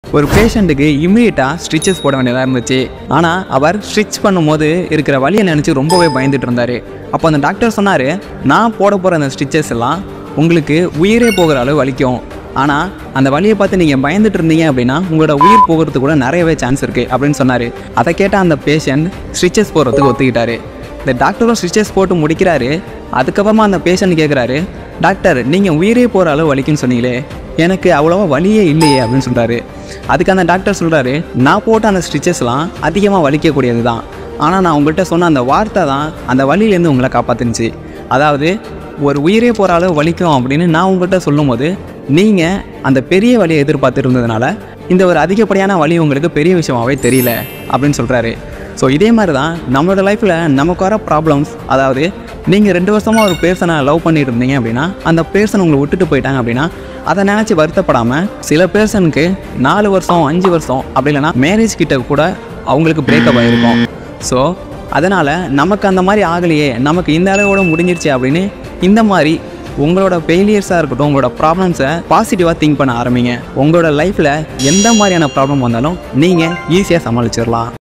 ஒரு பேஷண்ட்டுக்கு இம்மிடியட்டாக ஸ்டிச்சஸ் போட வேண்டியதாக இருந்துச்சு ஆனால் அவர் ஸ்டிச் பண்ணும்போது இருக்கிற வலியை நினச்சி ரொம்பவே பயந்துட்டு இருந்தார் அப்போ அந்த டாக்டர் சொன்னார் நான் போட போகிற அந்த ஸ்டிச்சஸ் எல்லாம் உங்களுக்கு உயிரே போகிற அளவு வலிக்கும் ஆனால் அந்த வலியை பார்த்து நீங்கள் பயந்துட்டு இருந்தீங்க அப்படின்னா உங்களோட உயிர் போகிறதுக்கு கூட நிறையவே சான்ஸ் இருக்குது அப்படின்னு சொன்னார் அதை கேட்ட அந்த பேஷண்ட் ஸ்டிச்சஸ் போடுறதுக்கு ஒத்துக்கிட்டாரு இந்த டாக்டரும் ஸ்டிச்சஸ் போட்டு முடிக்கிறாரு அதுக்கப்புறமா அந்த பேஷண்ட் கேட்குறாரு டாக்டர் நீங்கள் உயிரே போகிற அளவு வலிக்குன்னு சொன்னீங்களே எனக்கு அவ்வளோவா வலியே இல்லையே அப்படின்னு சொல்கிறாரு அதுக்கு அந்த டாக்டர் சொல்கிறாரு நான் போட்ட அந்த ஸ்டிச்சஸ்லாம் அதிகமாக வலிக்கக்கூடியது தான் ஆனால் நான் உங்கள்கிட்ட சொன்ன அந்த வார்த்தை தான் அந்த வலியிலேருந்து உங்களை காப்பாத்துனுச்சு அதாவது ஒரு உயிரே போகிற அளவு வலிக்கும் அப்படின்னு நான் உங்கள்கிட்ட சொல்லும்போது நீங்கள் அந்த பெரிய வலியை எதிர்பார்த்து இருந்ததுனால இந்த ஒரு அதிகப்படியான வலி உங்களுக்கு பெரிய விஷயமாவே தெரியல அப்படின்னு சொல்கிறாரு ஸோ இதே மாதிரி தான் நம்மளோட லைஃப்பில் நமக்கு வர ப்ராப்ளம்ஸ் அதாவது நீங்கள் ரெண்டு வருஷமாக ஒரு பேர்சனை லவ் பண்ணிட்டு இருந்தீங்க அப்படின்னா அந்த பேர்சன் உங்களை விட்டுட்டு போயிட்டாங்க அப்படின்னா அதை நினச்சி வருத்தப்படாமல் சில பேர்சனுக்கு நாலு வருஷம் அஞ்சு வருஷம் அப்படி இல்லைன்னா மேரேஜ் கிட்ட கூட அவங்களுக்கு பிரேக்கப் ஆகிருக்கும் ஸோ அதனால் நமக்கு அந்த மாதிரி ஆகலையே நமக்கு இந்த அளவோட முடிஞ்சிருச்சு அப்படின்னு இந்த மாதிரி உங்களோட ஃபெயிலியர்ஸாக இருக்கட்டும் உங்களோட ப்ராப்ளம்ஸை பாசிட்டிவாக திங்க் பண்ண ஆரம்பிங்க உங்களோட லைஃப்பில் எந்த மாதிரியான ப்ராப்ளம் வந்தாலும் நீங்கள் ஈஸியாக சமாளிச்சிடலாம்